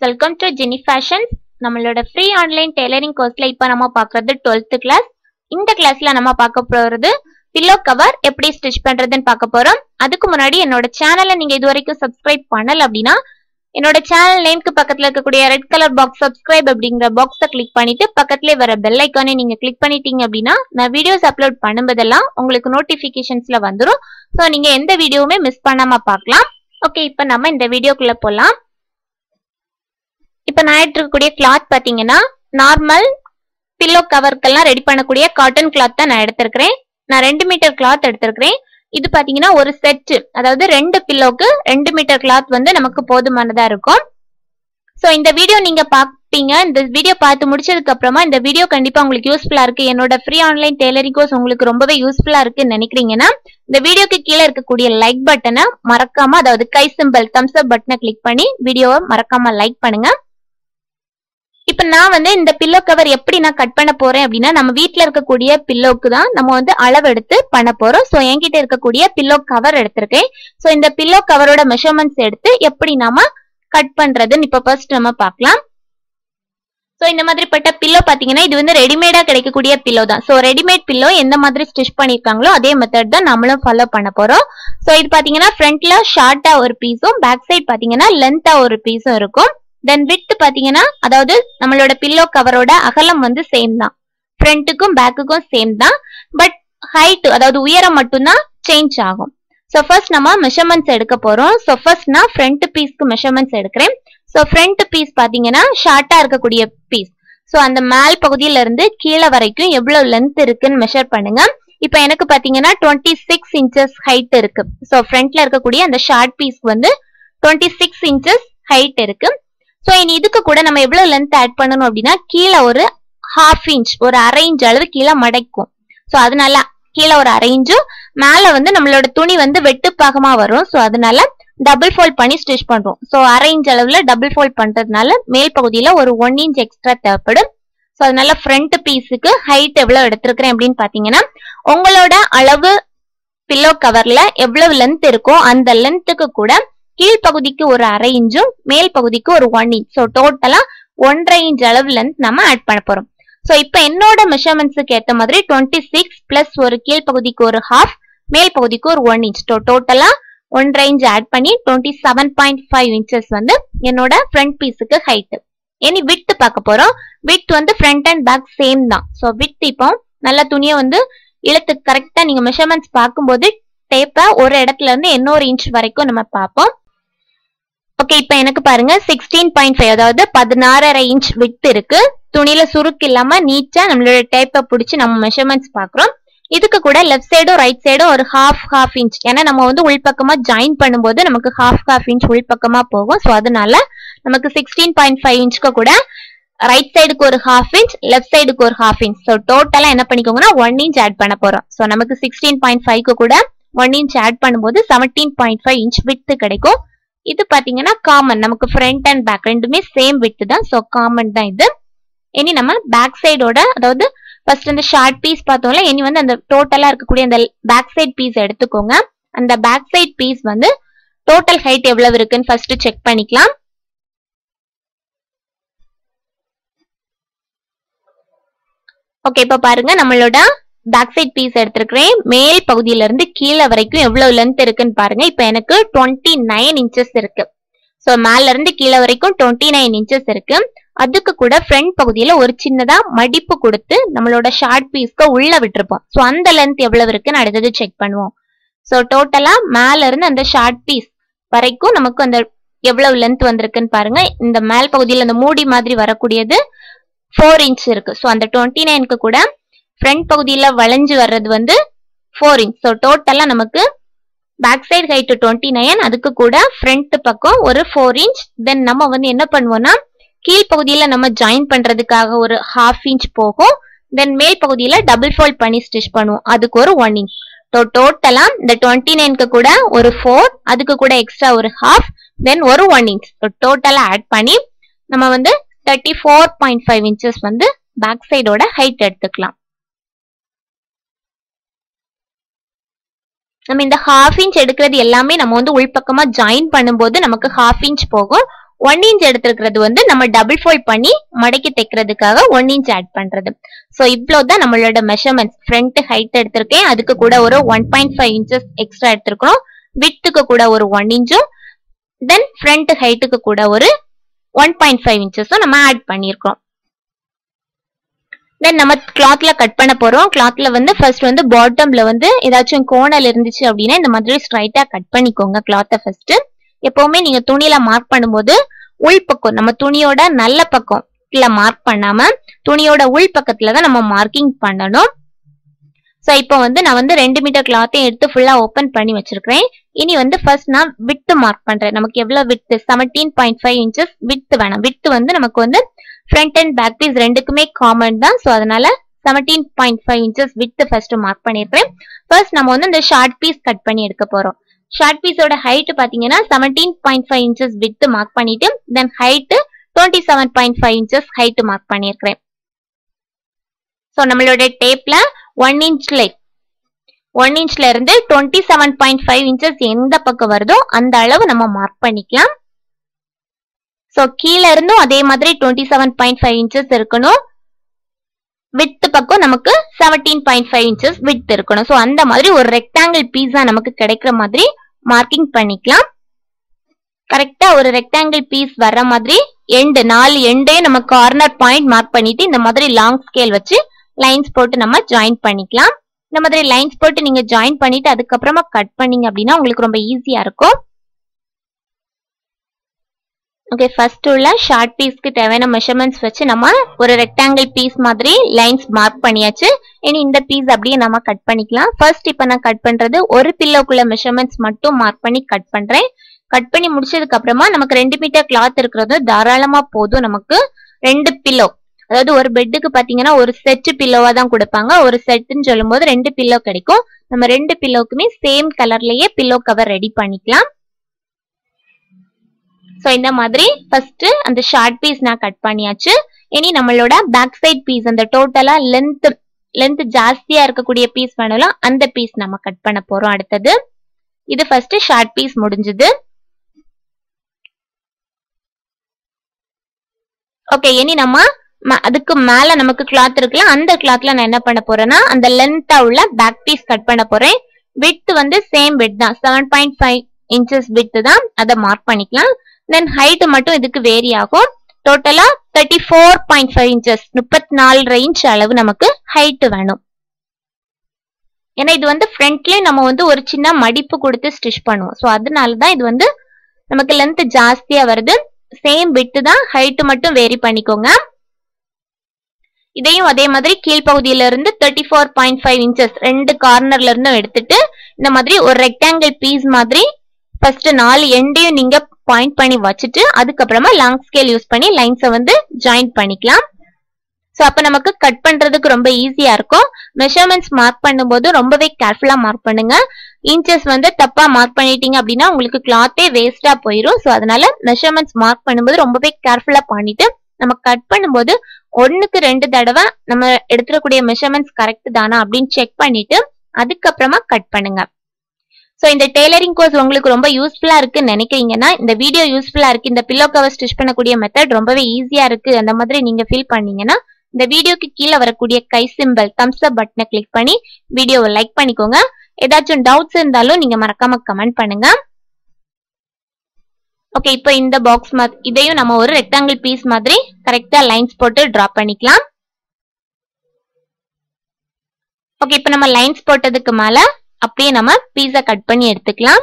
welcome to Jeni fashion நம்மளோட free online tailoring கோர்ஸ்ல இப்போ நம்ம பார்க்கறது டுவெல்த் கிளாஸ் இந்த கிளாஸ்ல நம்ம பார்க்க போறது பில்லோ கவர் எப்படி ஸ்டிச் பண்றதுன்னு பார்க்க போறோம் அதுக்கு முன்னாடி என்னோட சேனலை நீங்க இது வரைக்கும் சப்ஸ்கிரைப் பண்ணல அப்படின்னா என்னோட சேனல் நேம்க்கு பக்கத்துல இருக்கக்கூடிய ரெட் கலர் பாக்ஸ் சப்ஸ்கிரைப் அப்படிங்கிற பாக்ஸை கிளிக் பண்ணிட்டு பக்கத்துலேயே வர பெல் ஐக்கானை நீங்க கிளிக் பண்ணிட்டீங்க அப்படின்னா நான் வீடியோஸ் அப்லோட் பண்ணும்போதெல்லாம் உங்களுக்கு நோட்டிபிகேஷன்ஸ்ல வந்துடும் ஸோ நீங்க எந்த வீடியோவுமே மிஸ் பண்ணாம பார்க்கலாம் ஓகே இப்போ நம்ம இந்த வீடியோக்குள்ள போலாம் இப்போ நான் எடுத்துருக்கக்கூடிய கிளாத் பாத்தீங்கன்னா நார்மல் பில்லோ கவர்க்கெல்லாம் ரெடி பண்ணக்கூடிய காட்டன் கிளாத் தான் நான் எடுத்திருக்கிறேன் நான் ரெண்டு மீட்டர் கிளாத் எடுத்திருக்கிறேன் இது பாத்தீங்கன்னா ஒரு செட் அதாவது ரெண்டு பில்லோக்கு ரெண்டு மீட்டர் கிளாத் வந்து நமக்கு போதுமானதா இருக்கும் ஸோ இந்த வீடியோ நீங்க பார்ப்பீங்க இந்த வீடியோ பார்த்து முடிச்சதுக்கு அப்புறமா இந்த வீடியோ கண்டிப்பா உங்களுக்கு யூஸ்ஃபுல்லா இருக்கு என்னோட ஃப்ரீ ஆன்லைன் டெய்லரிங் கோர்ஸ் உங்களுக்கு ரொம்பவே யூஸ்ஃபுல்லா இருக்குன்னு நினைக்கிறீங்கன்னா இந்த வீடியோக்கு கீழே இருக்கக்கூடிய லைக் பட்டனை மறக்காம அதாவது கை சிம்பிள் தம்ஸ் அப் பட்டனை கிளிக் பண்ணி வீடியோவை மறக்காம லைக் பண்ணுங்க இப்ப நான் வந்து இந்த பில்லோ கவர் எப்படி நான் கட் பண்ண போறேன் அப்படின்னா நம்ம வீட்ல இருக்கக்கூடிய பில்லோக்கு தான் நம்ம வந்து அளவு எடுத்து பண்ண போறோம் சோ என்கிட்ட இருக்கக்கூடிய பில்லோ கவர் எடுத்திருக்கேன் சோ இந்த பில்லோ கவரோட மெஷர்மெண்ட்ஸ் எடுத்து எப்படி நாம கட் பண்றதுன்னு இப்ப ஃபர்ஸ்ட் நம்ம பார்க்கலாம் சோ இந்த மாதிரிப்பட்ட பில்லோ பாத்தீங்கன்னா இது வந்து ரெடிமேடா கிடைக்கக்கூடிய பில்லோ தான் சோ ரெடிமேட் பில்லோ எந்த மாதிரி ஸ்டிச் பண்ணிருக்காங்களோ அதே மெத்தட் தான் நம்மளும் ஃபாலோ பண்ண போறோம் சோ இது பாத்தீங்கன்னா ஃப்ரண்ட்ல ஷார்ட்டா ஒரு பீஸும் பேக் சைட் பாத்தீங்கன்னா லென்த்தா ஒரு பீஸும் இருக்கும் தென் வித் பாத்தீங்கன்னா அதாவது நம்மளோட பில்லோ கவரோட அகலம் வந்து சேம் தான் ஃப்ரண்ட்டுக்கும் பேக்குக்கும் சேம் தான் பட் ஹைட் அதாவது உயரம் மட்டும்தான் சேஞ்ச் ஆகும் ஸோ ஃபர்ஸ்ட் நம்ம மெஷர்மெண்ட்ஸ் எடுக்க போறோம் ஸோ ஃபர்ஸ்ட் நான் ஃப்ரண்ட் பீஸ்க்கு மெஷர்மெண்ட்ஸ் எடுக்கிறேன் ஸோ ஃப்ரண்ட் பீஸ் பாத்தீங்கன்னா ஷார்ட்டா இருக்கக்கூடிய பீஸ் ஸோ அந்த மேல் பகுதியில இருந்து கீழே வரைக்கும் எவ்வளவு லென்த் இருக்குன்னு மெஷர் பண்ணுங்க இப்போ எனக்கு பாத்தீங்கன்னா டுவெண்ட்டி சிக்ஸ் இன்ச்சஸ் ஹைட் இருக்கு ஸோ ஃப்ரண்ட்ல இருக்கக்கூடிய அந்த ஷார்ட் பீஸ் வந்து டுவெண்ட்டி சிக்ஸ் இன்ச்சஸ் ஹைட் இருக்கு ஸோ இனி இதுக்கு கூட நம்ம எவ்வளவு லென்த் ஆட் பண்ணணும் அப்படின்னா கீழே ஒரு ஹாஃப் இன்ச் ஒரு அரை இன்ச் அளவு கீழே மடைக்கும் ஸோ அதனால கீழே ஒரு அரை இன்ச்சும் மேல வந்து நம்மளோட துணி வந்து வெட்டு பாகமா வரும் ஸோ அதனால டபுள் ஃபோல்ட் பண்ணி ஸ்டிச் பண்றோம் ஸோ அரை இன்ச் அளவுல டபுள் ஃபோல்ட் பண்றதுனால மேல் பகுதியில ஒரு ஒன் இன்ச் எக்ஸ்ட்ரா தேவைப்படும் ஸோ அதனால ஃப்ரண்ட் பீஸுக்கு ஹைட் எவ்வளவு எடுத்திருக்கிறேன் அப்படின்னு பாத்தீங்கன்னா உங்களோட அளவு பில்லோ கவர்ல எவ்வளவு லென்த் இருக்கோ அந்த லென்த்துக்கு கூட கீழ்ப்பகுதிக்கு ஒரு அரை இன்ச்சும் மேல் பகுதிக்கு ஒரு ஒன் இன்ச் ஸோ டோட்டலா ஒன்றரை இன்ச் அளவு லென்த் நம்ம ஆட் பண்ண போறோம் ஸோ இப்போ என்னோட மெஷர்மெண்ட்ஸுக்கு ஏற்ற மாதிரி டுவெண்ட்டி சிக்ஸ் பிளஸ் ஒரு கீழ்ப்பகுதிக்கு ஒரு ஹாஃப் மேல் பகுதிக்கு ஒரு ஒன் இன்ச் டோட்டலா ஒன்றரை இன்ச் ஆட் பண்ணி twenty seven point five inches வந்து என்னோட ஃப்ரண்ட் பீஸுக்கு ஹைட் இனி வித் பார்க்க போறோம் வித் வந்து ஃப்ரண்ட் அண்ட் பேக் சேம் தான் ஸோ வித் இப்போ நல்ல துணியை வந்து இழுத்து கரெக்டா நீங்க மெஷர்மெண்ட்ஸ் பார்க்கும்போது டேப்பை ஒரு இடத்துல இருந்து இன்னொரு இன்ச் வரைக்கும் நம்ம பார்ப்போம் ஓகே இப்போ எனக்கு பாருங்க சிக்ஸ்டீன் பாயிண்ட் ஃபைவ் அதாவது பதினாறரை இன்ச் வித் இருக்கு துணியில சுருக்கு இல்லாம நீட்டா நம்மளோட டேப்பை பிடிச்சி நம்ம மெஷர்மெண்ட்ஸ் பாக்குறோம் இதுக்கு கூட லெஃப்ட் சைடும் ரைட் சைடும் ஒரு ஹாஃப் ஹாஃப் இன்ச் ஏன்னா நம்ம வந்து உள்பக்கமா ஜாயின் பண்ணும்போது நமக்கு ஹாஃப் ஹாஃப் இன்ச் உள்பக்கமா போகும் ஸோ அதனால நமக்கு சிக்ஸ்டீன் பாயிண்ட் ஃபைவ் இன்ச்க்கு கூட ரைட் சைடுக்கு ஒரு ஹாஃப் இன்ச் லெஃப்ட் சைடுக்கு ஒரு ஹாஃப் இன்ச் ஸோ டோட்டலா என்ன பண்ணிக்கோங்கன்னா ஒன் இன்ச் ஆட் பண்ண போறோம் ஸோ நமக்கு சிக்ஸ்டீன் பாயிண்ட் ஃபைவ்க்கு கூட ஒன் இன்ச் ஆட் பண்ணும்போது seventeen point five inch width கிடைக்கும் இது பாத்தீங்கன்னா காமன் நமக்கு ஃப்ரண்ட் அண்ட் பேக் ரெண்டுமே சேம் வித் தான் ஸோ காமன் தான் இது இனி நம்ம பேக் சைடோட அதாவது ஃபர்ஸ்ட் இந்த ஷார்ட் பீஸ் பார்த்தோம்ல இனி வந்து அந்த டோட்டலா இருக்கக்கூடிய அந்த பேக் சைட் பீஸ் எடுத்துக்கோங்க அந்த பேக் சைட் பீஸ் வந்து டோட்டல் ஹைட் எவ்வளவு இருக்குன்னு ஃபர்ஸ்ட் செக் பண்ணிக்கலாம் ஓகே இப்ப பாருங்க நம்மளோட பேக் சைட் பீஸ் எடுத்திருக்கிறேன் மேல் பகுதியில இருந்து கீழே வரைக்கும் எவ்வளவு லென்த் இருக்குன்னு பாருங்க இப்ப எனக்கு டுவெண்ட்டி நைன் இன்ச்சஸ் இருக்கு ஸோ மேல இருந்து கீழே வரைக்கும் டுவெண்ட்டி நைன் இன்ச்சஸ் இருக்கு அதுக்கு கூட ஃப்ரண்ட் பகுதியில ஒரு சின்னதா மடிப்பு கொடுத்து நம்மளோட ஷார்ட் பீஸ்க்கு உள்ள விட்டுருப்போம் ஸோ அந்த லென்த் எவ்வளவு இருக்குன்னு அடுத்தது செக் பண்ணுவோம் ஸோ டோட்டலா மேல இருந்து அந்த ஷார்ட் பீஸ் வரைக்கும் நமக்கு அந்த எவ்வளவு லென்த் வந்திருக்குன்னு பாருங்க இந்த மேல் பகுதியில் அந்த மூடி மாதிரி வரக்கூடியது ஃபோர் இன்ச் இருக்கு ஸோ அந்த டுவெண்ட்டி நைனுக்கு கூட ஃப்ரண்ட் பகுதியில வளைஞ்சு வர்றது வந்து ஃபோர் இன்ச் ஸோ டோட்டலா நமக்கு back side height twenty nine அதுக்கு கூட ஃப்ரண்ட் பக்கம் ஒரு ஃபோர் இன்ச் தென் நம்ம வந்து என்ன பண்ணுவோம்னா கீழ்ப்பகுதியில நம்ம ஜாயின் பண்றதுக்காக ஒரு ஹாஃப் இன்ச் போகும் தென் மேல் பகுதியில டபுள் ஃபோல்ட் பண்ணி ஸ்டிச் பண்ணுவோம் அதுக்கு ஒரு ஒன் இன்ச் டோட்டலா இந்த டுவெண்ட்டி நைனுக்கு கூட ஒரு ஃபோர் அதுக்கு கூட எக்ஸ்ட்ரா ஒரு ஹாஃப் தென் ஒரு ஒன் இன்ச் டோட்டலா ஆட் பண்ணி நம்ம வந்து thirty four point five inches வந்து பேக் சைடோட ஹைட் எடுத்துக்கலாம் நம்ம இந்த ஹாஃப் இன்ச் எடுக்கிறது எல்லாமே நம்ம வந்து உள்பக்கமா ஜாயின் பண்ணும்போது நமக்கு ஹாஃப் இன்ச் போகும் ஒன் இன்ச் எடுத்திருக்கிறது வந்து நம்ம டபுள் ஃபோல்ட் பண்ணி மடக்கி தைக்கிறதுக்காக ஒன் இன்ச் ஆட் பண்றது ஸோ இவ்வளவுதான் நம்மளோட மெஷர்மெண்ட்ஸ் ஃப்ரண்ட் ஹைட் எடுத்திருக்கேன் அதுக்கு கூட ஒரு one point five inches extra எடுத்திருக்கணும் வித்துக்கு கூட ஒரு ஒன் இன்ச்சும் தென் ஃப்ரண்ட் ஹைட்டுக்கு கூட ஒரு ஒன் பாயிண்ட் ஃபைவ் இன்ச்சஸும் நம்ம ஆட் பண்ணியிருக்கோம் தென் நம்ம கிளாத்ல கட் பண்ண போறோம் கிளாத்ல வந்து ஃபர்ஸ்ட் வந்து பாட்டம்ல வந்து ஏதாச்சும் கோணல் இருந்துச்சு அப்படின்னா இந்த மாதிரி ஸ்ட்ரைட்டா கட் பண்ணிக்கோங்க கிளாத்தை ஃபர்ஸ்ட் எப்பவுமே நீங்க துணியில மார்க் பண்ணும்போது உள் பக்கம் நம்ம துணியோட நல்ல பக்கம் இல்ல மார்க் பண்ணாம துணியோட உள் பக்கத்துல தான் நம்ம மார்க்கிங் பண்ணணும் ஸோ இப்போ வந்து நான் வந்து ரெண்டு மீட்டர் கிளாத்தையும் எடுத்து ஃபுல்லா ஓப்பன் பண்ணி வச்சிருக்கிறேன் இனி வந்து ஃபர்ஸ்ட் நான் விட்டு மார்க் பண்றேன் நமக்கு எவ்வளவு விட்டு செவன்டீன் பாயிண்ட் ஃபைவ் இன்ச்சஸ் விட்டு வேணும் விட்டு வந்து நமக்கு வந்து ஃப்ரண்ட் அண்ட் பேக் பீஸ் ரெண்டுக்குமே காமன் தான் ஸோ அதனால செவன்டீன் பாயிண்ட் ஃபைவ் இன்ச்சஸ் விட்டு ஃபர்ஸ்ட் மார்க் பண்ணிருக்கேன் ஃபர்ஸ்ட் நம்ம வந்து இந்த ஷார்ட் பீஸ் கட் பண்ணி எடுக்க போறோம் ஷார்ட் பீஸோட ஹைட் பாத்தீங்கன்னா செவன்டீன் பாயிண்ட் ஃபைவ் இன்ச்சஸ் விட்டு மார்க் பண்ணிட்டு then height twenty seven point five inches height mark பண்ணியிருக்கிறேன் ஸோ நம்மளோட டேப்ல ஒன் இன்ச்ல ஒன் இன்ச்ல இருந்து twenty seven point five inches எந்த பக்கம் வருதோ அந்த அளவு நம்ம மார்க் பண்ணிக்கலாம் ஸோ கீழே இருந்தும் அதே மாதிரி twenty seven point five inches இருக்கணும் வித்து பக்கம் நமக்கு seventeen point five inches width இருக்கணும் ஸோ அந்த மாதிரி ஒரு ரெக்டாங்கிள் பீஸா நமக்கு கிடைக்கிற மாதிரி மார்க்கிங் பண்ணிக்கலாம் கரெக்டா ஒரு ரெக்டாங்கிள் பீஸ் வர்ற மாதிரி எண்டு நாலு எண்டே நம்ம கார்னர் பாயிண்ட் மார்க் பண்ணிட்டு இந்த மாதிரி லாங் ஸ்கேல் வச்சு லைன்ஸ் போட்டு நம்ம ஜாயின் பண்ணிக்கலாம் இந்த மாதிரி லைன்ஸ் போட்டு நீங்க ஜாயின் பண்ணிட்டு அதுக்கப்புறமா கட் பண்ணீங்க அப்படின்னா உங்களுக்கு ரொம்ப ஈஸியா இருக்கும் ஓகே ஃபர்ஸ்ட் உள்ள ஷார்ட் பீஸ்க்கு தேவையான மெஷர்மெண்ட்ஸ் வச்சு நம்ம ஒரு ரெக்டாங்கிள் பீஸ் மாதிரி லைன்ஸ் மார்க் பண்ணியாச்சு இனி இந்த பீஸ் அப்படியே நம்ம கட் பண்ணிக்கலாம் ஃபர்ஸ்ட் இப்போ நான் கட் பண்றது ஒரு பில்லோக்குள்ள மெஷர்மெண்ட்ஸ் மட்டும் மார்க் பண்ணி கட் பண்றேன் கட் பண்ணி முடிச்சதுக்கு அப்புறமா நமக்கு ரெண்டு மீட்டர் கிளாத் இருக்கிறது தாராளமா போதும் நமக்கு ரெண்டு பில்லோ அதாவது ஒரு பெட்டுக்கு பாத்தீங்கன்னா ஒரு செட் பில்லோவா தான் கொடுப்பாங்க ஒரு செட்டுன்னு சொல்லும்போது ரெண்டு பில்லோ கிடைக்கும் நம்ம ரெண்டு பில்லோக்குமே சேம் கலர்லயே பில்லோ கவர் ரெடி பண்ணிக்கலாம் ஸோ இந்த மாதிரி ஃபர்ஸ்ட் அந்த ஷார்ட் பீஸ் நான் கட் பண்ணியாச்சு இனி நம்மளோட பேக் சைட் பீஸ் அந்த டோட்டலா லென்த் லென்த் ஜாஸ்தியா இருக்கக்கூடிய பீஸ் வேணாலும் அந்த பீஸ் நம்ம கட் பண்ண போறோம் அடுத்தது இது ஃபர்ஸ்ட் ஷார்ட் பீஸ் முடிஞ்சது ஓகே இனி நம்ம அதுக்கு மேல நமக்கு கிளாத் இருக்குல்ல அந்த கிளாத்ல நான் என்ன பண்ண போறேன்னா அந்த லென்த்தா உள்ள பேக் பீஸ் கட் பண்ண போறேன் வித் வந்து சேம் வித் தான் seven point five inches width தான் அதை மார்க் பண்ணிக்கலாம் தென் ஹைட் மட்டும் இதுக்கு வேரி ஆகும் டோட்டலா thirty four point five inches முப்பத்தி நாலு இன்ச் அளவு நமக்கு ஹைட் வேணும் ஏன்னா இது வந்து ஃப்ரண்ட்லயே நம்ம வந்து ஒரு சின்ன மடிப்பு கொடுத்து ஸ்டிச் பண்ணுவோம் ஸோ அதனால தான் இது வந்து நமக்கு லென்த் ஜாஸ்தியா வருது சேம் விட்டு தான் ஹைட் மட்டும் வேரி பண்ணிக்கோங்க இதையும் அதே மாதிரி கீழ்ப்பகுதியில இருந்து thirty four point five inches ரெண்டு கார்னர்ல இருந்தும் எடுத்துட்டு இந்த மாதிரி ஒரு ரெக்டாங்கிள் பீஸ் மாதிரி ஃபர்ஸ்ட் நாலு எண்டையும் நீங்க பாயிண்ட் பண்ணி வச்சுட்டு அதுக்கப்புறமா லாங் ஸ்கேல் யூஸ் பண்ணி லைன்ஸை வந்து ஜாயின் பண்ணிக்கலாம் ஸோ அப்போ நமக்கு கட் பண்றதுக்கு ரொம்ப ஈஸியா இருக்கும் மெஷர்மெண்ட்ஸ் மார்க் பண்ணும்போது ரொம்பவே கேர்ஃபுல்லா மார்க் பண்ணுங்க இன்ச்சஸ் வந்து தப்பா மார்க் பண்ணிட்டீங்க அப்படின்னா உங்களுக்கு கிளாத்தே வேஸ்டா போயிடும் ஸோ அதனால மெஷர்மெண்ட்ஸ் மார்க் பண்ணும்போது ரொம்பவே கேர்ஃபுல்லா பண்ணிட்டு நம்ம கட் பண்ணும்போது ஒன்னுக்கு ரெண்டு தடவை நம்ம எடுத்துடக்கூடிய மெஷர்மெண்ட்ஸ் கரெக்ட் தானா அப்படின்னு செக் பண்ணிட்டு அதுக்கப்புறமா கட் பண்ணுங்க ஸோ இந்த டெய்லரிங் கோர்ஸ் உங்களுக்கு ரொம்ப யூஸ்ஃபுல்லா இருக்குன்னு நினைக்கிறீங்கன்னா இந்த வீடியோ யூஸ்ஃபுல்லா இருக்கு இந்த பில்லோ கவர் ஸ்டிச் பண்ணக்கூடிய மெத்தட் ரொம்பவே ஈஸியா இருக்கு அந்த மாதிரி நீங்க ஃபீல் பண்ணீங்கன்னா இந்த வீடியோக்கு கீழே வரக்கூடிய கை சிம்பிள் தம்ஸ் அப் பட்டனை கிளிக் பண்ணி வீடியோவை லைக் பண்ணிக்கோங்க ஏதாச்சும் டவுட்ஸ் இருந்தாலும் நீங்க மறக்காம கமெண்ட் பண்ணுங்க ஓகே இப்போ இந்த பாக்ஸ் இதையும் நம்ம ஒரு ரெக்டாங்கிள் பீஸ் மாதிரி கரெக்டா லைன்ஸ் போட்டு டிரா பண்ணிக்கலாம் ஓகே இப்போ நம்ம லைன்ஸ் போட்டதுக்கு மேல அப்படியே நம்ம பீஸா கட் பண்ணி எடுத்துக்கலாம்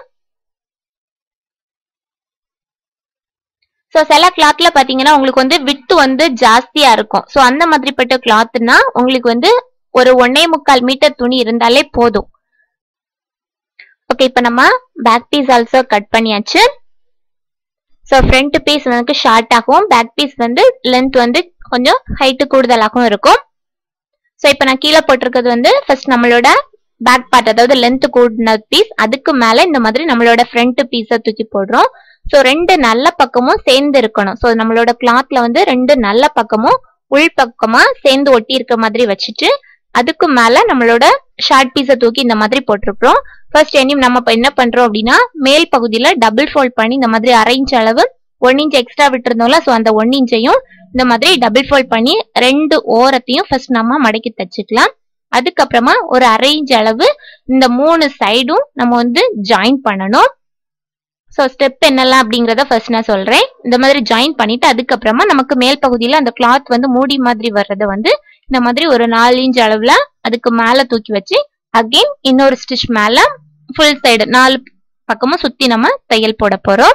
ஸோ சில கிளாத்ல பாத்தீங்கன்னா உங்களுக்கு வந்து விட்டு வந்து ஜாஸ்தியா இருக்கும் ஸோ அந்த மாதிரிப்பட்ட கிளாத்னா உங்களுக்கு வந்து ஒரு ஒன்னே முக்கால் மீட்டர் துணி இருந்தாலே போதும் ஓகே இப்போ நம்ம பேக் பீஸ் ஆல்சோ கட் பண்ணியாச்சு ஸோ ஃப்ரண்ட் பீஸ் வந்து ஷார்ட் ஆகும் பேக் பீஸ் வந்து லென்த் வந்து கொஞ்சம் ஹைட்டு கூடுதலாகவும் இருக்கும் ஸோ இப்போ நான் கீழே போட்டிருக்கிறது வந்து ஃபர்ஸ்ட் நம்மளோட பேக் பார்ட் அதாவது லென்த் கூடின பீஸ் அதுக்கு மேல இந்த மாதிரி நம்மளோட ஃப்ரண்ட் பீஸை தூக்கி போடுறோம் ஸோ ரெண்டு நல்ல பக்கமும் சேர்ந்து இருக்கணும் ஸோ நம்மளோட கிளாத்ல வந்து ரெண்டு நல்ல பக்கமும் உள் பக்கமா சேர்ந்து ஒட்டி இருக்க மாதிரி வச்சுட்டு அதுக்கு மேல நம்மளோட ஷார்ட் பீஸை தூக்கி இந்த மாதிரி போட்டிருக்கிறோம் ஃபர்ஸ்ட் இனி நம்ம இப்ப என்ன பண்றோம் அப்படின்னா மேல் பகுதியில டபுள் ஃபோல்ட் பண்ணி இந்த மாதிரி அரை இன்ச் அளவு ஒன் இன்ச் எக்ஸ்ட்ரா விட்டுருந்தோம்ல ஸோ அந்த ஒன் இன்ச்சையும் இந்த மாதிரி டபுள் ஃபோல்ட் பண்ணி ரெண்டு ஓரத்தையும் ஃபர்ஸ்ட் நம்ம மடக்கி தச்சுக்கலாம் அதுக்கப்புறமா ஒரு அரை இன்ச் அளவு இந்த மூணு சைடும் நம்ம வந்து ஜாயின் பண்ணணும் ஸோ ஸ்டெப் என்னெல்லாம் அப்படிங்கிறத ஃபர்ஸ்ட் நான் சொல்றேன் இந்த மாதிரி ஜாயின் பண்ணிட்டு அதுக்கப்புறமா நமக்கு மேல் பகுதியில் அந்த கிளாத் வந்து மூடி மாதிரி வர்றதை வந்து இந்த மாதிரி ஒரு நாலு இன்ச் அளவுல அதுக்கு மேல தூக்கி வச்சு அகைன் இன்னொரு ஸ்டிச் மேல ஃபுல் சைடு நாலு பக்கமும் சுத்தி நம்ம தையல் போட போறோம்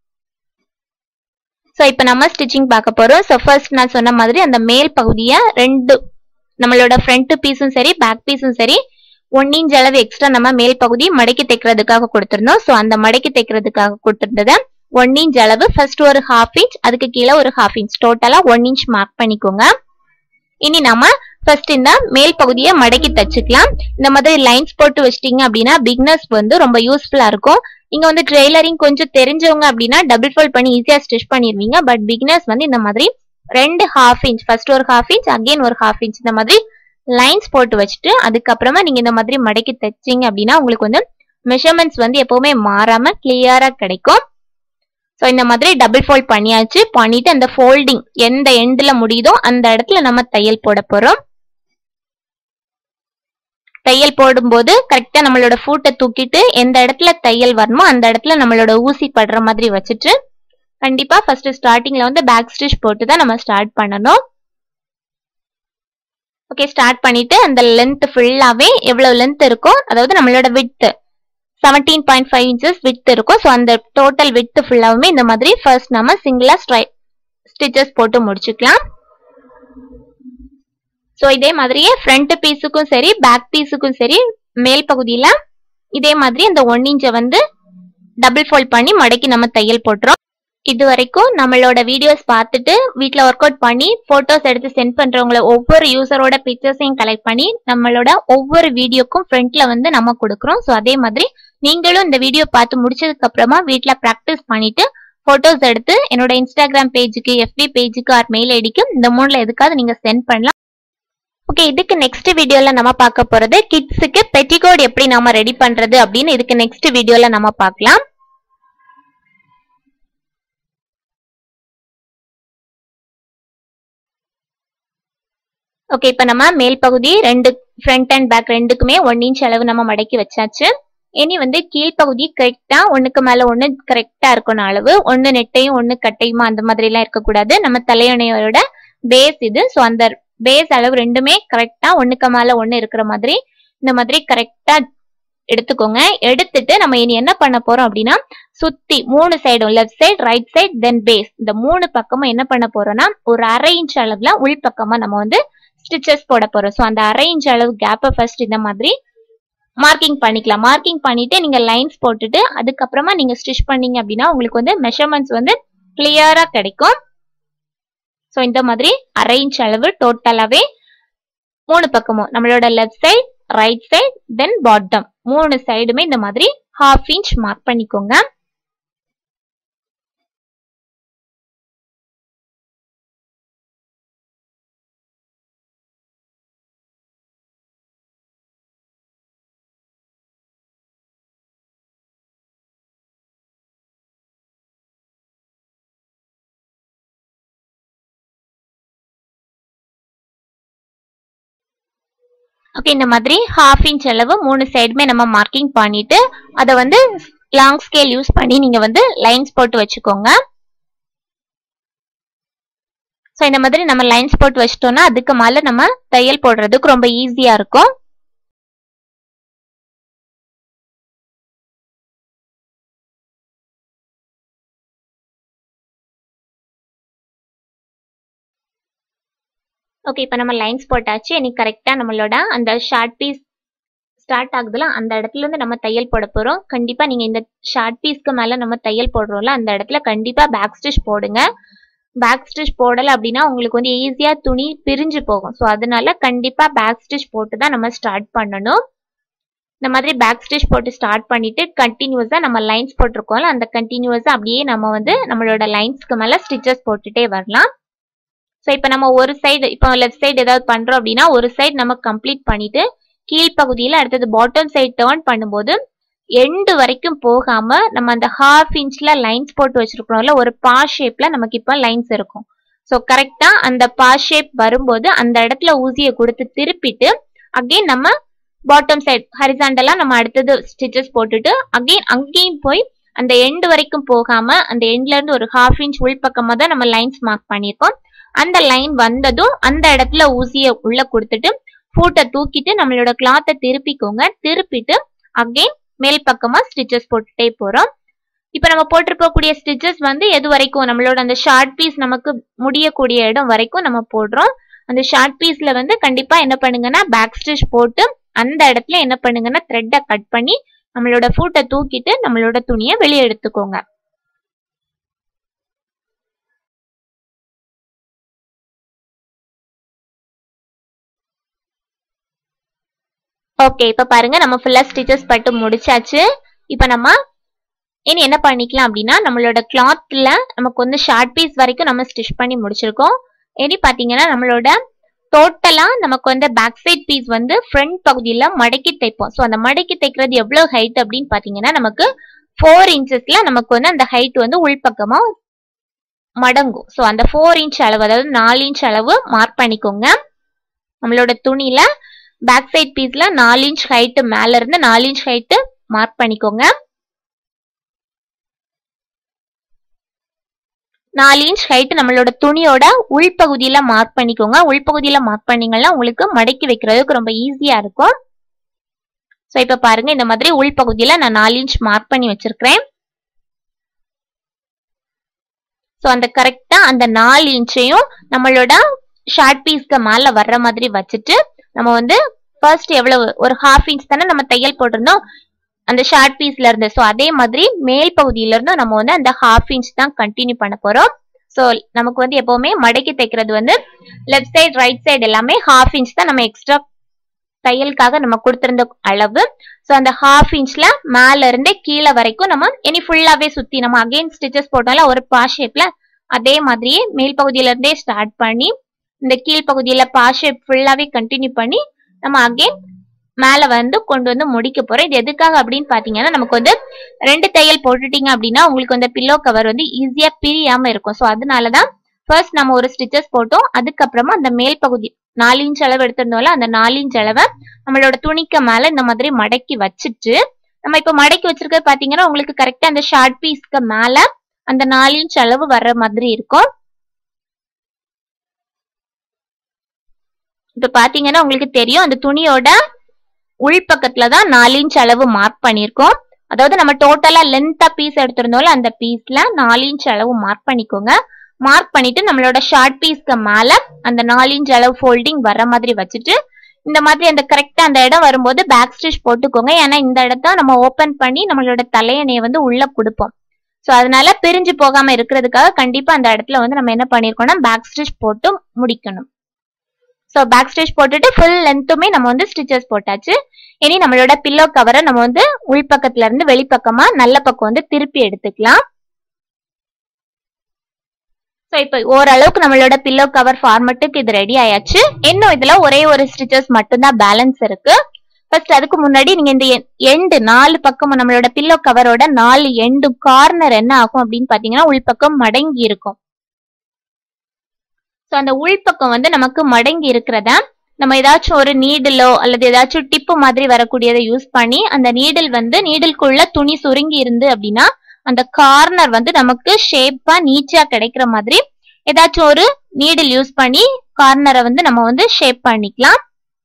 ஸோ இப்போ நம்ம ஸ்டிச்சிங் பார்க்க போறோம் ஸோ ஃபர்ஸ்ட் நான் சொன்ன மாதிரி அந்த மேல் பகுதியை ரெண்டு நம்மளோட ஃப்ரண்ட் பீஸும் சரி பேக் பீஸும் சரி ஒன் இன்ச் அளவு எக்ஸ்ட்ரா நம்ம மேல் பகுதி மடக்கி தைக்கிறதுக்காக கொடுத்துருந்தோம் ஸோ அந்த மடக்கி தைக்கிறதுக்காக கொடுத்துருந்ததை ஒன் இன்ச் அளவு ஃபர்ஸ்ட் ஒரு ஹாஃப் இன்ச் அதுக்கு கீழே ஒரு ஹாஃப் இன்ச் டோட்டலா ஒன் இன்ச் மார்க் பண்ணிக்கோங்க இனி நம்ம ஃபர்ஸ்ட் இந்த மேல் பகுதியை மடக்கி தச்சுக்கலாம் இந்த மாதிரி லைன்ஸ் போட்டு வச்சிட்டீங்க அப்படின்னா பிக்னஸ் வந்து ரொம்ப யூஸ்ஃபுல்லா இருக்கும் நீங்க வந்து ட்ரெய்லரிங் கொஞ்சம் தெரிஞ்சவங்க அப்படின்னா டபுள் ஃபோல்ட் பண்ணி ஈஸியா ஸ்டிச் பண்ணிருவீங்க பட் பிக்னஸ் வந்து இந்த மாதிரி ரெண்டு ஹாஃப் இன்ச் ஃபர்ஸ்ட் ஒரு ஹாஃப் இன்ச் அகைன் ஒரு ஹாஃப் இன்ச் இந்த மாதிரி லைன்ஸ் போட்டு வச்சுட்டு அதுக்கப்புறமா நீங்க இந்த மாதிரி மடக்கி தைச்சீங்க அப்படின்னா உங்களுக்கு வந்து மெஷர்மெண்ட்ஸ் வந்து எப்பவுமே மாறாம கிளியரா கிடைக்கும் ஸோ இந்த மாதிரி டபுள் ஃபோல்ட் பண்ணியாச்சு பண்ணிட்டு அந்த ஃபோல்டிங் எந்த எண்ட்ல முடியுதோ அந்த இடத்துல நம்ம தையல் போட போறோம் தையல் போடும்போது கரெக்டா நம்மளோட ஃபூட்டை தூக்கிட்டு எந்த இடத்துல தையல் வரணுமோ அந்த இடத்துல நம்மளோட ஊசி படுற மாதிரி வச்சுட்டு கண்டிப்பா ஃபர்ஸ்ட் ஸ்டார்டிங்ல வந்து பேக் ஸ்டிச் போட்டு தான் நம்ம ஸ்டார்ட் பண்ணணும் ஓகே ஸ்டார்ட் பண்ணிட்டு அந்த லென்த் ஃபுல்லாவே எவ்வளவு லென்த் இருக்கோ அதாவது நம்மளோட width seventeen point five inches width இருக்கும் ஸோ அந்த டோட்டல் வித் ஃபுல்லாவுமே இந்த மாதிரி ஃபர்ஸ்ட் நம்ம சிங்கிளா ஸ்ட்ரை ஸ்டிச்சஸ் போட்டு முடிச்சுக்கலாம் ஸோ இதே மாதிரியே ஃப்ரண்ட் பீஸுக்கும் சரி பேக் பீஸுக்கும் சரி மேல் பகுதியில இதே மாதிரி அந்த ஒன் இன்ச்சை வந்து டபுள் ஃபோல்ட் பண்ணி மடக்கி நம்ம தையல் போட்டுறோம் இது வரைக்கும் நம்மளோட வீடியோஸ் பார்த்துட்டு வீட்டில் ஒர்க் அவுட் பண்ணி ஃபோட்டோஸ் எடுத்து சென்ட் பண்றவங்கள ஒவ்வொரு யூசரோட பிக்சர்ஸையும் கலெக்ட் பண்ணி நம்மளோட ஒவ்வொரு வீடியோக்கும் ஃப்ரண்ட்ல வந்து நம்ம கொடுக்குறோம் ஸோ அதே மாதிரி நீங்களும் இந்த வீடியோ பார்த்து முடிச்சதுக்கு அப்புறமா வீட்டில் ப்ராக்டிஸ் பண்ணிட்டு ஃபோட்டோஸ் எடுத்து என்னோட இன்ஸ்டாகிராம் பேஜுக்கு எஃபி பேஜுக்கு ஆர் மெயில் ஐடிக்கு இந்த மூணுல எதுக்காவது நீங்க சென்ட் பண்ணலாம் ஓகே இதுக்கு நெக்ஸ்ட் வீடியோல நம்ம பார்க்க போறது கிட்ஸுக்கு பெட்டிகோட் எப்படி நாம ரெடி பண்றது அப்படின்னு இதுக்கு நெக்ஸ்ட் வீடியோல நம்ம பார்க்கலாம் ஓகே இப்போ நம்ம மேல் பகுதி ரெண்டு ஃப்ரண்ட் அண்ட் பேக் ரெண்டுக்குமே ஒன் இன்ச் அளவு நம்ம மடக்கி வச்சாச்சு இனி வந்து கீழ்ப்பகுதி கரெக்டா ஒண்ணுக்கு மேல ஒண்ணு கரெக்டா இருக்கணும் அளவு ஒண்ணு நெட்டையும் ஒண்ணு கட்டையுமா அந்த மாதிரி எல்லாம் இருக்கக்கூடாது நம்ம தலையணையோட பேஸ் இது ஸோ அந்த பேஸ் அளவு ரெண்டுமே கரெக்டா ஒண்ணுக்கு மேல ஒண்ணு இருக்கிற மாதிரி இந்த மாதிரி கரெக்டா எடுத்துக்கோங்க எடுத்துட்டு நம்ம இனி என்ன பண்ண போறோம் அப்படின்னா சுத்தி மூணு சைடும் left side right side then base இந்த மூணு பக்கமும் என்ன பண்ண போறோம்னா ஒரு அரை இன்ச் அளவுல உள் பக்கமா நம்ம வந்து ஸ்டிச்சஸ் போட போறோம் ஸோ அந்த அரை இன்ச் அளவு கேப்பை ஃபர்ஸ்ட் இந்த மாதிரி மார்க்கிங் பண்ணிக்கலாம் மார்க்கிங் பண்ணிட்டு நீங்க லைன்ஸ் போட்டுட்டு அதுக்கப்புறமா நீங்க ஸ்டிச் பண்ணீங்க அப்படின்னா உங்களுக்கு வந்து மெஷர்மெண்ட்ஸ் வந்து கிளியரா கிடைக்கும் ஸோ இந்த மாதிரி அரை இன்ச் அளவு டோட்டலாவே மூணு பக்கமும் நம்மளோட left side right side then bottom மூணு சைடுமே இந்த மாதிரி ஹாஃப் இன்ச் மார்க் பண்ணிக்கோங்க ஓகே இந்த மாதிரி ஹாஃப் இன்ச் அளவு மூணு சைடுமே நம்ம மார்க்கிங் பண்ணிட்டு அதை வந்து லாங் ஸ்கேல் யூஸ் பண்ணி நீங்க வந்து லைன்ஸ் போட்டு வச்சுக்கோங்க ஸோ இந்த மாதிரி நம்ம லைன்ஸ் போட்டு வச்சிட்டோம்னா அதுக்கு மேல நம்ம தையல் போடுறதுக்கு ரொம்ப ஈஸியா இருக்கும் ஓகே இப்போ நம்ம லைன்ஸ் போட்டாச்சு எனக்கு கரெக்டாக நம்மளோட அந்த ஷார்ட் பீஸ் ஸ்டார்ட் ஆகுதுல அந்த இடத்துல இருந்து நம்ம தையல் போட போகிறோம் கண்டிப்பாக நீங்கள் இந்த ஷார்ட் பீஸ்க்கு மேலே நம்ம தையல் போடுறோம்ல அந்த இடத்துல கண்டிப்பாக பேக் ஸ்டிச் போடுங்க பேக் ஸ்டிச் போடலை அப்படின்னா உங்களுக்கு வந்து ஈஸியாக துணி பிரிஞ்சு போகும் ஸோ அதனால கண்டிப்பாக பேக் ஸ்டிச் போட்டு தான் நம்ம ஸ்டார்ட் பண்ணணும் இந்த மாதிரி பேக் ஸ்டிச் போட்டு ஸ்டார்ட் பண்ணிட்டு கண்டினியூஸாக நம்ம லைன்ஸ் போட்டிருக்கோம்ல அந்த கண்டினியூஸாக அப்படியே நம்ம வந்து நம்மளோட லைன்ஸ்க்கு மேலே ஸ்டிச்சஸ் போட்டுட்டே வரலாம் ஸோ இப்போ நம்ம ஒரு சைடு இப்போ லெஃப்ட் சைடு ஏதாவது பண்ணுறோம் அப்படின்னா ஒரு சைடு நம்ம கம்ப்ளீட் பண்ணிட்டு கீழ்ப்பகுதியில் அடுத்தது பாட்டம் சைடு டேர்ன் பண்ணும்போது எண்டு வரைக்கும் போகாம நம்ம அந்த ஹாஃப் இன்ச்ல லைன்ஸ் போட்டு வச்சிருக்கிறோம்ல ஒரு பா ஷேப்ல நமக்கு இப்போ லைன்ஸ் இருக்கும் ஸோ கரெக்டா அந்த பா ஷேப் வரும்போது அந்த இடத்துல ஊசியை கொடுத்து திருப்பிட்டு அகைன் நம்ம பாட்டம் சைட் ஹரிசாண்டலா நம்ம அடுத்தது ஸ்டிச்சஸ் போட்டுட்டு அகைன் அங்கேயும் போய் அந்த எண்டு வரைக்கும் போகாம அந்த எண்ட்ல இருந்து ஒரு ஹாஃப் இன்ச் உள்பக்கமா தான் நம்ம லைன்ஸ் மார்க் பண்ணியிருக்கோம் அந்த லைன் வந்ததும் அந்த இடத்துல ஊசியை உள்ள கொடுத்துட்டு ஃபூட்டை தூக்கிட்டு நம்மளோட கிளாத்தை திருப்பிக்கோங்க திருப்பிட்டு அகைன் மேல் பக்கமா ஸ்டிச்சஸ் போட்டுட்டே போறோம் இப்போ நம்ம போட்டிருக்கக்கூடிய ஸ்டிச்சஸ் வந்து எது வரைக்கும் நம்மளோட அந்த ஷார்ட் பீஸ் நமக்கு முடியக்கூடிய இடம் வரைக்கும் நம்ம போடுறோம் அந்த ஷார்ட் பீஸ்ல வந்து கண்டிப்பா என்ன பண்ணுங்கன்னா பேக் ஸ்டிச் போட்டு அந்த இடத்துல என்ன பண்ணுங்கன்னா த்ரெட்டை கட் பண்ணி நம்மளோட ஃபூட்டை தூக்கிட்டு நம்மளோட துணியை வெளியே எடுத்துக்கோங்க ஓகே இப்ப பாருங்க நம்ம ஃபுல்லா ஸ்டிச்சஸ் பட்டு முடிச்சாச்சு இப்ப நம்ம இனி என்ன பண்ணிக்கலாம் அப்படின்னா நம்மளோட கிளாத்ல நமக்கு வந்து ஷார்ட் பீஸ் வரைக்கும் நம்ம ஸ்டிச் பண்ணி முடிச்சிருக்கோம் இனி பாத்தீங்கன்னா நம்மளோட டோட்டலா நமக்கு வந்து பேக் சைட் பீஸ் வந்து ஃப்ரண்ட் பகுதியில மடக்கி தைப்போம் ஸோ அந்த மடக்கி தைக்கிறது எவ்வளவு ஹைட் அப்படின்னு பாத்தீங்கன்னா நமக்கு ஃபோர் இன்ச்சஸ்ல நமக்கு வந்து அந்த ஹைட் வந்து உள்பக்கமா மடங்கும் ஸோ அந்த ஃபோர் இன்ச் அளவு அதாவது நாலு இன்ச் அளவு மார்க் பண்ணிக்கோங்க நம்மளோட துணியில பேக் சைட் பீஸ்ல நாலு இன்ச் ஹைட்டு மேல இருந்து நாலு இன்ச் ஹைட்டு மார்க் பண்ணிக்கோங்க நாலு இன்ச் ஹைட் நம்மளோட துணியோட உள்பகுதியில மார்க் பண்ணிக்கோங்க உள்பகுதியில மார்க் பண்ணீங்கன்னா உங்களுக்கு மடக்கி வைக்கிறதுக்கு ரொம்ப ஈஸியா இருக்கும் ஸோ இப்ப பாருங்க இந்த மாதிரி உள்பகுதியில நான் நாலு இன்ச் மார்க் பண்ணி வச்சிருக்கிறேன் ஸோ அந்த கரெக்டா அந்த நாலு இன்ச்சையும் நம்மளோட ஷார்ட் பீஸ்க்கு மேல வர்ற மாதிரி வச்சுட்டு நம்ம வந்து ஃபர்ஸ்ட் எவ்வளவு ஒரு ஹாஃப் இன்ச் தானே நம்ம தையல் போட்டிருந்தோம் அந்த ஷார்ட் பீஸ்ல இருந்து ஸோ அதே மாதிரி மேல் பகுதியில இருந்து நம்ம வந்து அந்த ஹாஃப் இன்ச் தான் கண்டினியூ பண்ண போறோம் ஸோ நமக்கு வந்து எப்பவுமே மடக்கி தைக்கிறது வந்து லெஃப்ட் சைடு ரைட் சைடு எல்லாமே ஹாஃப் இன்ச் தான் நம்ம எக்ஸ்ட்ரா தையலுக்காக நம்ம கொடுத்திருந்த அளவு ஸோ அந்த ஹாஃப் இன்ச்ல மேல இருந்தே கீழே வரைக்கும் நம்ம இனி ஃபுல்லாவே சுத்தி நம்ம அகைன் ஸ்டிச்சஸ் போட்டோம்ல ஒரு பா ஷேப்ல அதே மாதிரியே மேல் பகுதியில இருந்தே ஸ்டார்ட் பண்ணி இந்த கீழ் பகுதியில பா ஷேப் ஃபுல்லாவே கண்டினியூ பண்ணி நம்ம அகைன் மேல வந்து கொண்டு வந்து முடிக்க போறோம் இது எதுக்காக அப்படின்னு பாத்தீங்கன்னா நமக்கு வந்து ரெண்டு தையல் போட்டுட்டீங்க அப்படின்னா உங்களுக்கு வந்து பில்லோ கவர் வந்து ஈஸியா பிரியாம இருக்கும் ஸோ அதனாலதான் ஃபர்ஸ்ட் நம்ம ஒரு ஸ்டிச்சஸ் போட்டோம் அதுக்கப்புறமா அந்த மேல் பகுதி நாலு இன்ச் அளவு எடுத்திருந்தோம்ல அந்த நாலு இன்ச் அளவை நம்மளோட துணிக்கு மேல இந்த மாதிரி மடக்கி வச்சுட்டு நம்ம இப்ப மடக்கி வச்சிருக்கிறது பாத்தீங்கன்னா உங்களுக்கு கரெக்டா அந்த ஷார்ட் பீஸ்க்கு மேல அந்த நாலு இன்ச் அளவு வர்ற மாதிரி இருக்கும் இப்ப பாத்தீங்கன்னா உங்களுக்கு தெரியும் அந்த துணியோட உள்பக்கத்துல தான் நாலு இன்ச் அளவு மார்க் பண்ணியிருக்கோம் அதாவது நம்ம டோட்டலா லென்த்தா பீஸ் எடுத்திருந்தோம்ல அந்த பீஸ்ல நாலு இன்ச் அளவு மார்க் பண்ணிக்கோங்க மார்க் பண்ணிட்டு நம்மளோட ஷார்ட் பீஸ்க்கு மேல அந்த நாலு இன்ச் அளவு ஃபோல்டிங் வர்ற மாதிரி வச்சுட்டு இந்த மாதிரி அந்த கரெக்டா அந்த இடம் வரும்போது பேக் ஸ்டிச் போட்டுக்கோங்க ஏன்னா இந்த இடத்த நம்ம ஓபன் பண்ணி நம்மளோட தலையணையை வந்து உள்ள கொடுப்போம் ஸோ அதனால பிரிஞ்சு போகாம இருக்கிறதுக்காக கண்டிப்பா அந்த இடத்துல வந்து நம்ம என்ன பண்ணிருக்கோம்னா பேக் ஸ்டிச் போட்டு முடிக்கணும் ஸோ பேக் ஸ்டிச் போட்டுட்டு ஃபுல் லென்த்துமே நம்ம வந்து ஸ்டிச்சஸ் போட்டாச்சு இனி நம்மளோட பில்லோ கவரை நம்ம வந்து உள்பக்கத்துல இருந்து வெளிப்பக்கமா நல்ல பக்கம் வந்து திருப்பி எடுத்துக்கலாம் ஸோ இப்போ ஓரளவுக்கு நம்மளோட பில்லோ கவர் ஃபார்மட்டுக்கு இது ரெடி ஆயாச்சு இன்னும் இதுல ஒரே ஒரு ஸ்டிச்சஸ் மட்டும்தான் பேலன்ஸ் இருக்கு ஃபர்ஸ்ட் அதுக்கு முன்னாடி நீங்க இந்த எண்டு நாலு பக்கமும் நம்மளோட பில்லோ கவரோட நாலு எண்டு கார்னர் என்ன ஆகும் அப்படின்னு பாத்தீங்கன்னா உள்பக்கம் மடங்கி இருக்கும் ஸோ அந்த உள்பக்கம் வந்து நமக்கு மடங்கி இருக்கிறத நம்ம ஏதாச்சும் ஒரு நீடிலோ அல்லது ஏதாச்சும் டிப்பு மாதிரி வரக்கூடியதை யூஸ் பண்ணி அந்த நீடில் வந்து நீடில்குள்ள துணி சுருங்கி இருந்து அப்படின்னா அந்த கார்னர் வந்து நமக்கு ஷேப்பா நீச்சா கிடைக்கிற மாதிரி ஏதாச்சும் ஒரு நீடில் யூஸ் பண்ணி கார்னரை வந்து நம்ம வந்து ஷேப் பண்ணிக்கலாம்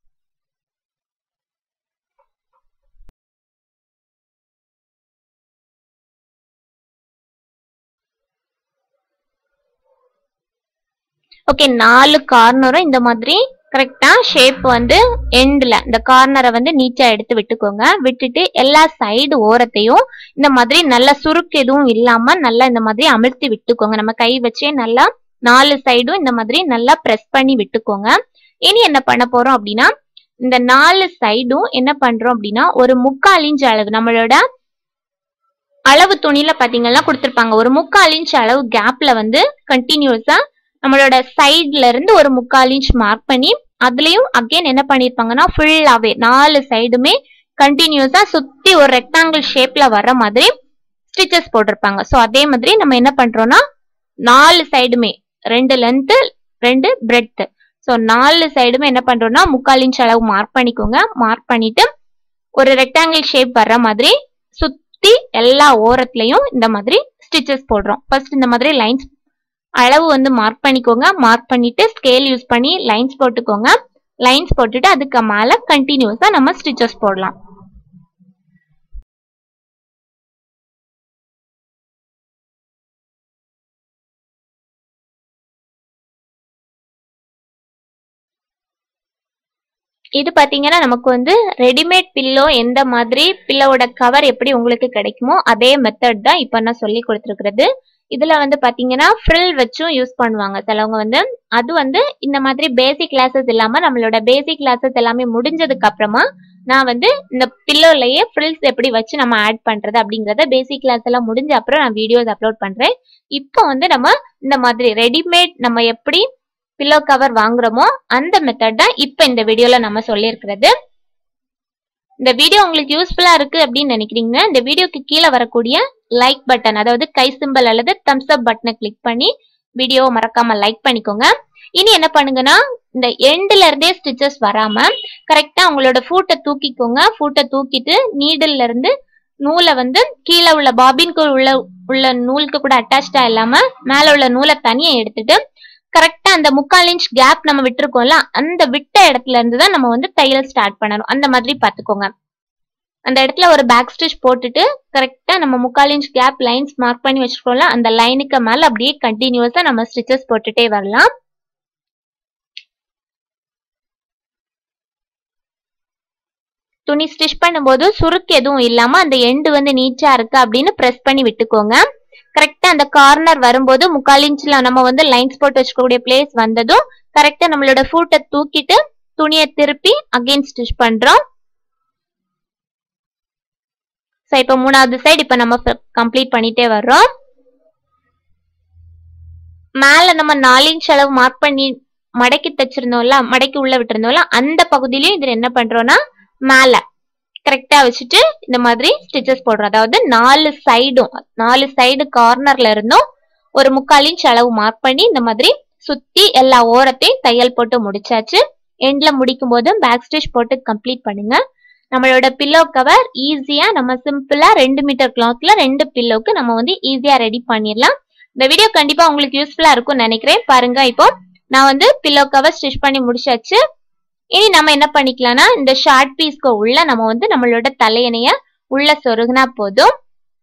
ஓகே நாலு கார்னரும் இந்த மாதிரி கரெக்டா ஷேப் வந்து எண்ட்ல இந்த கார்னரை வந்து நீட்டா எடுத்து விட்டுக்கோங்க விட்டுட்டு எல்லா சைடு ஓரத்தையும் இந்த மாதிரி நல்ல சுருக்கு எதுவும் இல்லாம நல்லா இந்த மாதிரி அமிழ்த்தி விட்டுக்கோங்க நம்ம கை வச்சே நல்லா நாலு சைடும் இந்த மாதிரி நல்லா பிரஸ் பண்ணி விட்டுக்கோங்க இனி என்ன பண்ண போறோம் அப்படின்னா இந்த நாலு சைடும் என்ன பண்றோம் அப்படின்னா ஒரு முக்கால் இன்ச் அளவு நம்மளோட அளவு துணியில பாத்தீங்கன்னா கொடுத்துருப்பாங்க ஒரு முக்கால் இன்ச் அளவு கேப்ல வந்து கண்டினியூஸா நம்மளோட சைட்ல இருந்து ஒரு முக்கால் இன்ச் மார்க் பண்ணி அதுலயும் அகைன் என்ன பண்ணிருப்பாங்கன்னா ஃபுல்லாவே நாலு சைடுமே கண்டினியூஸா சுத்தி ஒரு ரெக்டாங்கிள் ஷேப்ல வர்ற மாதிரி ஸ்டிச்சஸ் போட்டிருப்பாங்க ஸோ அதே மாதிரி நம்ம என்ன பண்றோம்னா நாலு சைடுமே ரெண்டு லென்த் ரெண்டு பிரெட் ஸோ நாலு சைடுமே என்ன பண்றோம்னா முக்கால் இன்ச் அளவு மார்க் பண்ணிக்கோங்க மார்க் பண்ணிட்டு ஒரு ரெக்டாங்கிள் ஷேப் வர்ற மாதிரி சுத்தி எல்லா ஓரத்துலயும் இந்த மாதிரி ஸ்டிச்சஸ் போடுறோம் ஃபர்ஸ்ட் இந்த மாதிரி லைன்ஸ் அளவு வந்து மார்க் பண்ணிக்கோங்க மார்க் பண்ணிட்டு ஸ்கேல் யூஸ் பண்ணி லைன்ஸ் போட்டுக்கோங்க லைன்ஸ் போட்டுட்டு அதுக்கு மேல கண்டினியூஸா நம்ம ஸ்டிச்சஸ் போடலாம் இது பாத்தீங்கன்னா நமக்கு வந்து ரெடிமேட் பில்லோ எந்த மாதிரி பில்லோட கவர் எப்படி உங்களுக்கு கிடைக்குமோ அதே மெத்தட் தான் இப்ப நான் சொல்லி கொடுத்துருக்கிறது இதுல வந்து பாத்தீங்கன்னா ஃப்ரில் வச்சும் யூஸ் பண்ணுவாங்க சிலவங்க வந்து அது வந்து இந்த மாதிரி பேசிக் கிளாஸஸ் இல்லாம நம்மளோட பேசிக் கிளாஸஸ் எல்லாமே முடிஞ்சதுக்கு அப்புறமா நான் வந்து இந்த பில்லோலயே ஃப்ரில்ஸ் எப்படி வச்சு நம்ம ஆட் பண்றது அப்படிங்கறத பேசிக் கிளாஸ் எல்லாம் முடிஞ்ச அப்புறம் நான் வீடியோஸ் அப்லோட் பண்றேன் இப்போ வந்து நம்ம இந்த மாதிரி ரெடிமேட் நம்ம எப்படி பில்லோ கவர் வாங்குறோமோ அந்த மெத்தட் தான் இப்போ இந்த வீடியோல நம்ம சொல்லியிருக்கிறது இந்த வீடியோ உங்களுக்கு யூஸ்ஃபுல்லா இருக்கு அப்படின்னு நினைக்கிறீங்கன்னா இந்த வீடியோக்கு கீழே வரக்கூடிய லைக் பட்டன் அதாவது கை சிம்பல் அல்லது தம்ஸ் அப் பட்டனை கிளிக் பண்ணி வீடியோவை மறக்காம லைக் பண்ணிக்கோங்க இனி என்ன பண்ணுங்கன்னா இந்த எண்ட்ல இருந்தே ஸ்டிச்சஸ் வராம கரெக்டா உங்களோட ஃபூட்டை தூக்கிக்கோங்க ஃபூட்டை தூக்கிட்டு நீடில்ல இருந்து நூலை வந்து கீழே உள்ள பாபின்க்கு உள்ள உள்ள நூலுக்கு கூட அட்டாச்சா இல்லாம மேல உள்ள நூலை தனியா எடுத்துட்டு கரெக்டா அந்த முக்கால் இன்ச் கேப் நம்ம விட்டுருக்கோம்ல அந்த விட்ட இடத்துல இருந்து தான் நம்ம வந்து தையல் ஸ்டார்ட் பண்ணணும் அந்த மாதிரி பாத்துக்கோங்க அந்த இடத்துல ஒரு பேக் ஸ்டிச் போட்டுட்டு கரெக்டா நம்ம முக்கால் இன்ச் கேப் லைன்ஸ் மார்க் பண்ணி வச்சிருக்கோம்ல அந்த லைனுக்கு மேல அப்படியே கண்டினியூஸா நம்ம ஸ்டிச்சஸ் போட்டுட்டே வரலாம் துணி ஸ்டிச் பண்ணும்போது சுருக்கு எதுவும் இல்லாம அந்த எண்டு வந்து நீட்டா இருக்கு அப்படின்னு பிரஸ் பண்ணி விட்டுக்கோங்க கரெக்டா அந்த கார்னர் வரும்போது முக்கால் இன்ச்ல நம்ம வந்து லைன்ஸ் போட்டு வச்சுக்கக்கூடிய பிளேஸ் வந்ததும் கரெக்டா நம்மளோட ஃபூட்டை தூக்கிட்டு துணியை திருப்பி அகைன் ஸ்டிச் பண்றோம் ஸோ இப்போ மூணாவது சைடு இப்போ நம்ம கம்ப்ளீட் பண்ணிட்டே வர்றோம் மேல நம்ம நாலு இன்ச் அளவு மார்க் பண்ணி மடக்கி தச்சிருந்தோம்ல மடக்கி உள்ள விட்டுருந்தோம்ல அந்த பகுதியிலயும் இதுல என்ன பண்றோம்னா மேல கரெக்டா வச்சுட்டு இந்த மாதிரி ஸ்டிச்சஸ் போடுறோம் அதாவது நாலு சைடும் நாலு சைடு கார்னர்ல இருந்தும் ஒரு முக்கால் இன்ச் அளவு மார்க் பண்ணி இந்த மாதிரி சுத்தி எல்லா ஓரத்தையும் தையல் போட்டு முடிச்சாச்சு எண்ட்ல முடிக்கும் போது பேக் ஸ்டிச் போட்டு கம்ப்ளீட் பண்ணுங்க நம்மளோட பில்லோ கவர் ஈஸியா நம்ம சிம்பிளா ரெண்டு மீட்டர் கிளாத்ல ரெண்டு பில்லோக்கு நம்ம வந்து ஈஸியா ரெடி பண்ணிடலாம் இந்த வீடியோ கண்டிப்பா உங்களுக்கு யூஸ்ஃபுல்லா இருக்கும்னு நினைக்கிறேன் பாருங்க இப்போ நான் வந்து பில்லோ கவர் ஸ்டிச் பண்ணி முடிச்சாச்சு இனி நம்ம என்ன பண்ணிக்கலாம்னா இந்த ஷார்ட் பீஸ்க்கு உள்ள நம்ம வந்து நம்மளோட தலையணைய உள்ள சொருகுனா போதும்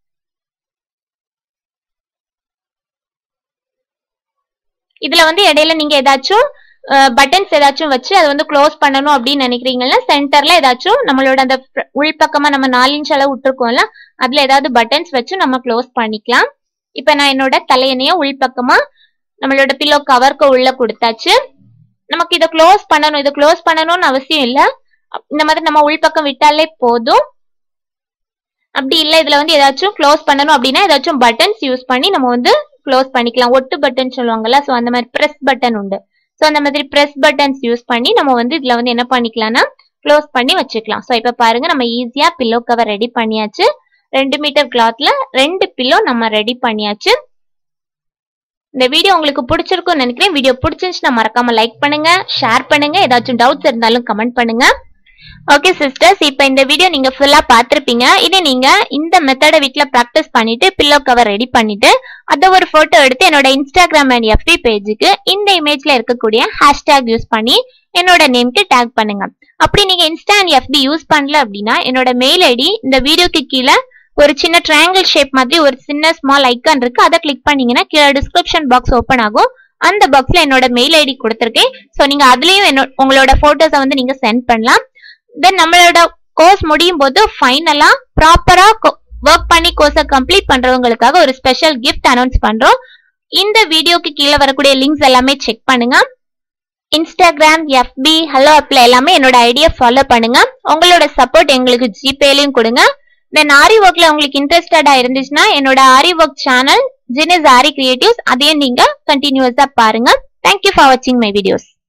இதுல வந்து இடையில நீங்க ஏதாச்சும் பட்டன்ஸ் ஏதாச்சும் வச்சு அதை வந்து க்ளோஸ் பண்ணணும் அப்படின்னு நினைக்கிறீங்கன்னா சென்டர்ல ஏதாச்சும் நம்மளோட அந்த உள்பக்கமா நம்ம நாலு இன்ச் அளவு விட்டுருக்கோம்ல அதுல ஏதாவது பட்டன்ஸ் வச்சு நம்ம க்ளோஸ் பண்ணிக்கலாம் இப்ப நான் என்னோட தலையணைய உள்பக்கமா நம்மளோட பில்லோ கவருக்கு உள்ள கொடுத்தாச்சு நமக்கு இதை க்ளோஸ் பண்ணணும் இதை க்ளோஸ் பண்ணணும்னு அவசியம் இல்ல இந்த மாதிரி நம்ம உள்பக்கம் விட்டாலே போதும் அப்படி இல்ல இதுல வந்து ஏதாச்சும் க்ளோஸ் பண்ணணும் அப்படின்னா ஏதாச்சும் பட்டன்ஸ் யூஸ் பண்ணி நம்ம வந்து க்ளோஸ் பண்ணிக்கலாம் ஒட்டு பட்டன் சொல்லுவாங்கல்ல ஸோ அந்த மாதிரி ப்ரெஸ் பட்டன் உண்டு ஸோ அந்த மாதிரி ப்ரெஸ் பட்டன்ஸ் யூஸ் பண்ணி நம்ம வந்து இதுல வந்து என்ன பண்ணிக்கலாம்னா க்ளோஸ் பண்ணி வச்சுக்கலாம் ஸோ இப்போ பாருங்க நம்ம ஈஸியா பில்லோ கவர் ரெடி பண்ணியாச்சு ரெண்டு மீட்டர் கிளாத்ல ரெண்டு பில்லோ நம்ம ரெடி பண்ணியாச்சு இந்த வீடியோ உங்களுக்கு பிடிச்சிருக்கும்னு நினைக்கிறேன் வீடியோ பிடிச்சிருந்துச்சுன்னா மறக்காம லைக் பண்ணுங்க ஷேர் பண்ணுங்க ஏதாச்சும் டவுட்ஸ் இருந்தாலும் கமெண்ட் பண்ணுங்க ஓகே சிஸ்டர்ஸ் இப்போ இந்த வீடியோ நீங்க ஃபுல்லா பார்த்திருப்பீங்க இதை நீங்க இந்த மெத்தடை வீட்ல ப்ராக்டிஸ் பண்ணிட்டு பில்லோ கவர் ரெடி பண்ணிட்டு அதை ஒரு போட்டோ எடுத்து என்னோட இன்ஸ்டாகிராம் அண்ட் எஃபி பேஜுக்கு இந்த இமேஜ்ல இருக்கக்கூடிய ஹேஷ்டேக் யூஸ் பண்ணி என்னோட நேம்க்கு டேக் பண்ணுங்க அப்படி நீங்க இன்ஸ்டா அண்ட் எஃபி யூஸ் பண்ணல அப்படின்னா என்னோட மெயில் ஐடி இந்த வீடியோக்கு கீழே ஒரு சின்ன ட்ரையாங்கிள் ஷேப் மாதிரி ஒரு சின்ன ஸ்மால் ஐக்கான் இருக்கு அதை கிளிக் பண்ணீங்கன்னா கீழே டிஸ்கிரிப்ஷன் பாக்ஸ் ஓப்பன் ஆகும் அந்த பாக்ஸ்ல என்னோட மெயில் ஐடி கொடுத்துருக்கேன் ஸோ நீங்க அதுலயும் என்னோ உங்களோட போட்டோஸை வந்து நீங்க சென்ட் பண்ணலாம் தென் நம்மளோட கோர்ஸ் முடியும் போது ஃபைனலா ப்ராப்பரா ஒர்க் பண்ணி கோர்ஸை கம்ப்ளீட் பண்றவங்களுக்காக ஒரு ஸ்பெஷல் கிஃப்ட் அனௌன்ஸ் பண்றோம் இந்த வீடியோக்கு கீழே வரக்கூடிய லிங்க்ஸ் எல்லாமே செக் பண்ணுங்க இன்ஸ்டாகிராம் எஃபி ஹலோ அப்ல எல்லாமே என்னோட ஐடியா ஃபாலோ பண்ணுங்க உங்களோட சப்போர்ட் எங்களுக்கு ஜிபேலையும் கொடுங்க தென் ஆரி ஒர்க்ல உங்களுக்கு இன்ட்ரெஸ்டடா இருந்துச்சுன்னா என்னோட aari work channel Jinis aari creatives அதையும் நீங்க கண்டினியூஸா பாருங்க தேங்க்யூ ஃபார் வாட்சிங் மை வீடியோஸ்